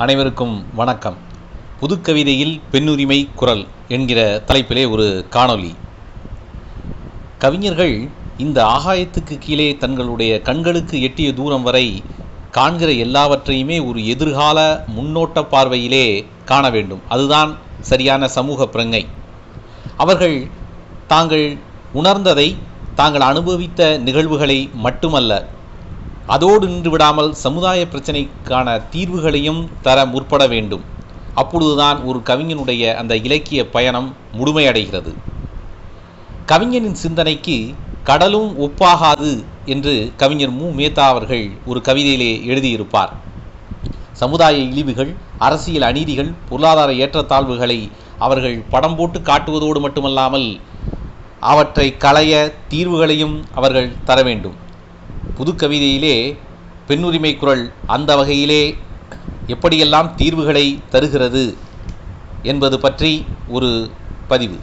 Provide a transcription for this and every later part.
அனைவருக்கும் வணக்கம் புதுக்கவிதையில் பெண்ணுரிமை குரல் என்கிற தலைப்பிலே ஒரு காணொளி கவிஞர்கள் இந்த ஆகாயத்துக்கு கீழே தங்களுடைய கண்களுக்கு எட்டிய தூரம் வரை காண்கிற எல்லாவற்றையுமே ஒரு எதிர்கால முன்னோட்ட பார்வையிலே காண வேண்டும் அதுதான் சரியான சமூக பிரங்கை அவர்கள் தாங்கள் உணர்ந்ததை தாங்கள் அனுபவித்த நிகழ்வுகளை மட்டுமல்ல அதோடு நின்று விடாமல் சமுதாய பிரச்சனைக்கான தீர்வுகளையும் தர முற்பட வேண்டும் அப்பொழுதுதான் ஒரு கவிஞனுடைய அந்த இலக்கிய பயணம் முழுமையடைகிறது கவிஞனின் சிந்தனைக்கு கடலும் ஒப்பாகாது என்று கவிஞர் மு மேத்தா அவர்கள் ஒரு கவிதையிலே எழுதியிருப்பார் சமுதாய இழிவுகள் அரசியல் அநீதிகள் பொருளாதார ஏற்றத்தாழ்வுகளை அவர்கள் படம் போட்டு காட்டுவதோடு மட்டுமல்லாமல் அவற்றை களைய தீர்வுகளையும் அவர்கள் தர வேண்டும் புது கவிதையிலே பெண்ணுரிமை குரல் அந்த வகையிலே எப்படியெல்லாம் தீர்வுகளை தருகிறது என்பது பற்றி ஒரு பதிவு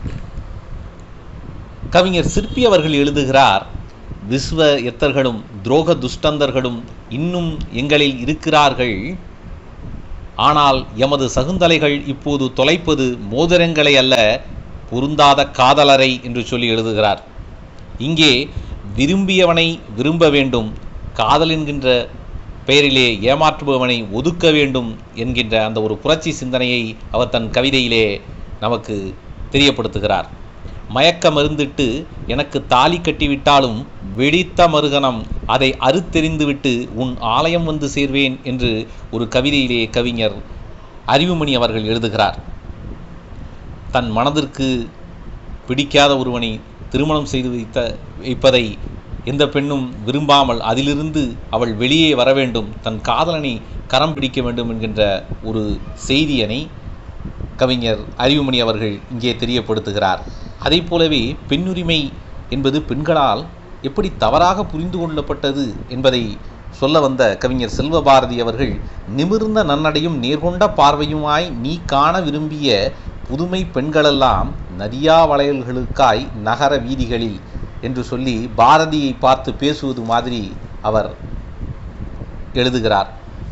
கவிஞர் சிற்பி அவர்கள் எழுதுகிறார் விஸ்வ எத்தர்களும் துரோக துஷ்டந்தர்களும் இன்னும் எங்களில் இருக்கிறார்கள் ஆனால் எமது சகுந்தலைகள் இப்போது தொலைப்பது மோதிரங்களை அல்ல பொருந்தாத காதலரை என்று சொல்லி எழுதுகிறார் இங்கே விரும்பியவனை விரும்ப வேண்டும் காதல் என்கின்ற பெயரிலே ஏமாற்றுபவனை ஒதுக்க வேண்டும் என்கின்ற அந்த ஒரு புரட்சி சிந்தனையை அவர் தன் கவிதையிலே நமக்கு தெரியப்படுத்துகிறார் மயக்க மருந்திட்டு எனக்கு தாலி கட்டிவிட்டாலும் வெடித்த மருகனம் அதை அறுத்தெறிந்துவிட்டு உன் ஆலயம் வந்து சேர்வேன் என்று ஒரு கவிதையிலே கவிஞர் அறிவுமணி அவர்கள் எழுதுகிறார் தன் மனதிற்கு பிடிக்காத ஒருவனை திருமணம் செய்து வைத்த வைப்பதை எந்த பெண்ணும் விரும்பாமல் அதிலிருந்து அவள் வெளியே வர வேண்டும் தன் காதலனை கரம் பிடிக்க வேண்டும் என்கின்ற ஒரு செய்தியனை கவிஞர் அறிவுமணி அவர்கள் இங்கே தெரியப்படுத்துகிறார் அதே போலவே பெண்ணுரிமை என்பது பெண்களால் எப்படி தவறாக புரிந்து கொள்ளப்பட்டது என்பதை சொல்ல வந்த கவிஞர் செல்வபாரதி அவர்கள் நிமிர்ந்த நன்னடையும் நேர்கொண்ட பார்வையுமாய் நீ காண விரும்பிய புதுமை பெண்களெல்லாம் நதியா வளையல்களுக்காய் நகர வீதிகளில் என்று சொல்லி பாரதியை பார்த்து பேசுவது மாதிரி அவர் எழுதுகிறார்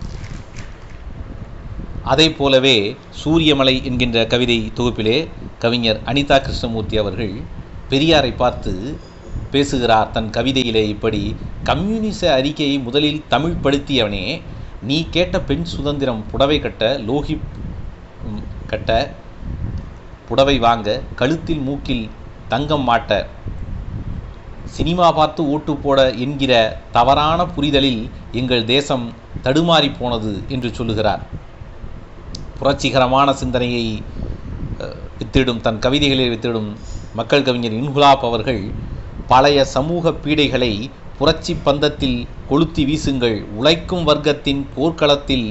அதை போலவே சூரியமலை என்கின்ற கவிதை தொகுப்பிலே கவிஞர் அனிதா கிருஷ்ணமூர்த்தி அவர்கள் பெரியாரை பார்த்து பேசுகிறார் தன் கவிதையிலே இப்படி கம்யூனிச அறிக்கையை முதலில் தமிழ் படுத்தியவனே நீ கேட்ட பெண் சுதந்திரம் புடவை கட்ட லோகி கட்ட புடவை வாங்க கழுத்தில் மூக்கில் தங்கம் மாட்ட சினிமா பார்த்து ஓட்டு போட என்கிற தவறான புரிதலில் எங்கள் தேசம் தடுமாறி போனது என்று சொல்லுகிறார் புரட்சிகரமான சிந்தனையை வித்திடும் தன் கவிதைகளில் வித்திடும் மக்கள் கவிஞர் இன்குலாப் அவர்கள் பழைய சமூக பீடைகளை புரட்சி பந்தத்தில் கொளுத்தி வீசுங்கள் உழைக்கும் வர்க்கத்தின் போர்க்களத்தில்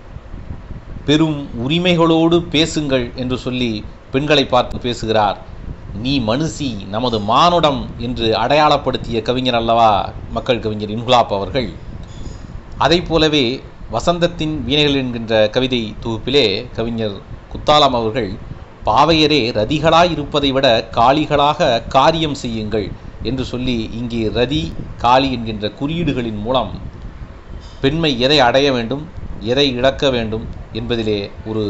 பெரும் உரிமைகளோடு பேசுங்கள் என்று சொல்லி பெண்களை பார்த்து பேசுகிறார் நீ மனுஷி நமது மானுடம் என்று அடையாளப்படுத்திய கவிஞர் அல்லவா மக்கள் கவிஞர் இன்குலாப் அவர்கள் அதை போலவே வசந்தத்தின் வீணைகள் என்கின்ற கவிதை தொகுப்பிலே கவிஞர் குத்தாலம் அவர்கள் பாவையரே ரதிகளாய் இருப்பதை விட காளிகளாக காரியம் செய்யுங்கள் என்று சொல்லி இங்கே ரதி காளி என்கின்ற குறியீடுகளின் மூலம் பெண்மை எதை அடைய வேண்டும் எதை இழக்க வேண்டும் என்பதிலே ஒரு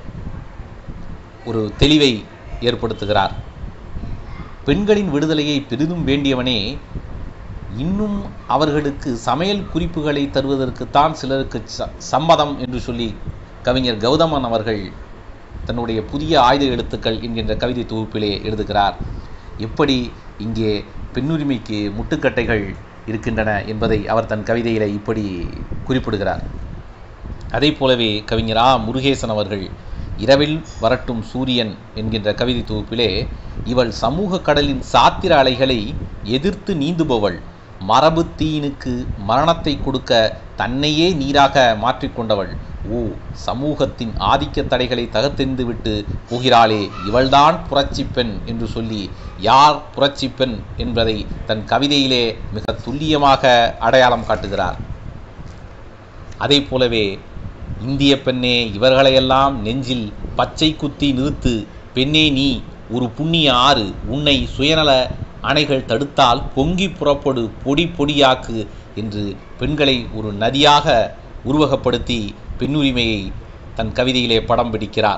ஒரு தெளிவை ஏற்படுத்துகிறார் பெண்களின் விடுதலையை பெரிதும் வேண்டியவனே இன்னும் அவர்களுக்கு சமையல் குறிப்புகளை தருவதற்குத்தான் சிலருக்கு சம்மதம் என்று சொல்லி கவிஞர் கௌதமன் அவர்கள் தன்னுடைய புதிய ஆயுத எழுத்துக்கள் என்கின்ற கவிதை தொகுப்பிலே எழுதுகிறார் எப்படி இங்கே பெண்ணுரிமைக்கு முட்டுக்கட்டைகள் இருக்கின்றன என்பதை அவர் தன் கவிதையில் இப்படி குறிப்பிடுகிறார் அதே போலவே கவிஞர் ஆ முருகேசன் அவர்கள் இரவில் வரட்டும் சூரியன் என்கின்ற கவிதை தொகுப்பிலே இவள் சமூக கடலின் சாத்திர அலைகளை எதிர்த்து நீந்துபவள் மரபு தீயினுக்கு மரணத்தை கொடுக்க தன்னையே நீராக மாற்றிக்கொண்டவள் ஓ சமூகத்தின் ஆதிக்க தடைகளை தகர்த்தெறிந்துவிட்டு போகிறாளே இவள்தான் புரட்சி பெண் என்று சொல்லி யார் புரட்சி பெண் என்பதை தன் கவிதையிலே மிக துல்லியமாக அடையாளம் காட்டுகிறார் அதே போலவே இந்திய பெண்ணே இவர்களையெல்லாம் நெஞ்சில் பச்சை குத்தி நிறுத்து பெண்ணே நீ ஒரு புண்ணிய ஆறு உன்னை சுயநல அணைகள் தடுத்தால் பொங்கி புறப்படு பொடி பொடியாக்கு என்று பெண்களை ஒரு நதியாக உருவகப்படுத்தி பெண்ணுரிமையை தன் கவிதையிலே படம் பிடிக்கிறார்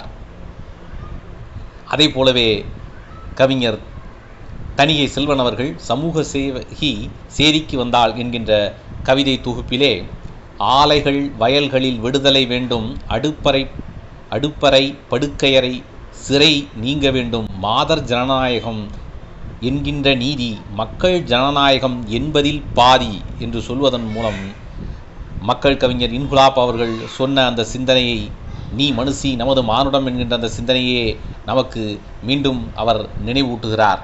அதே போலவே கவிஞர் தனிகை செல்வன் அவர்கள் சமூக சேவகி சேரிக்கு வந்தாள் என்கின்ற கவிதை தொகுப்பிலே ஆலைகள் வயல்களில் விடுதலை வேண்டும் அடுப்பறை அடுப்பறை படுக்கையறை சிறை நீங்க வேண்டும் மாதர் ஜனநாயகம் என்கின்ற நீதி மக்கள் ஜனநாயகம் என்பதில் பாதி என்று சொல்வதன் மூலம் மக்கள் கவிஞர் இன்குலாப் அவர்கள் சொன்ன அந்த சிந்தனையை நீ மனுஷி நமது மானுடம் என்கின்ற அந்த சிந்தனையே நமக்கு மீண்டும் அவர் நினைவூட்டுகிறார்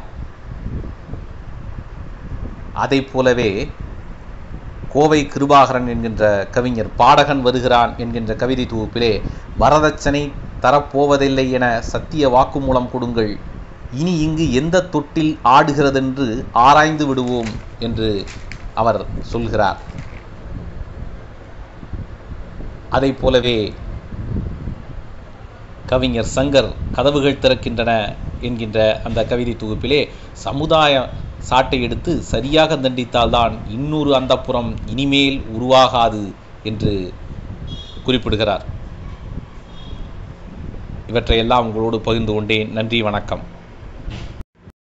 அதை போலவே கோவை கிருபாகரன் என்கின்ற கவிஞர் பாடகன் வருகிறான் என்கின்ற கவிதை தொகுப்பிலே வரதட்சணை தரப்போவதில்லை என சத்திய வாக்குமூலம் கொடுங்கள் இனி இங்கு எந்த தொட்டில் ஆடுகிறதென்று ஆராய்ந்து விடுவோம் என்று அவர் சொல்கிறார் அதை போலவே கவிஞர் சங்கர் கதவுகள் திறக்கின்றன என்கின்ற அந்த கவிதை தொகுப்பிலே சமுதாய சாட்டை எடுத்து சரியாக தண்டித்தால்தான் இன்னொரு அந்தப்புறம் இனிமேல் உருவாகாது என்று குறிப்பிடுகிறார் இவற்றையெல்லாம் உங்களோடு பகிர்ந்து கொண்டேன் நன்றி வணக்கம்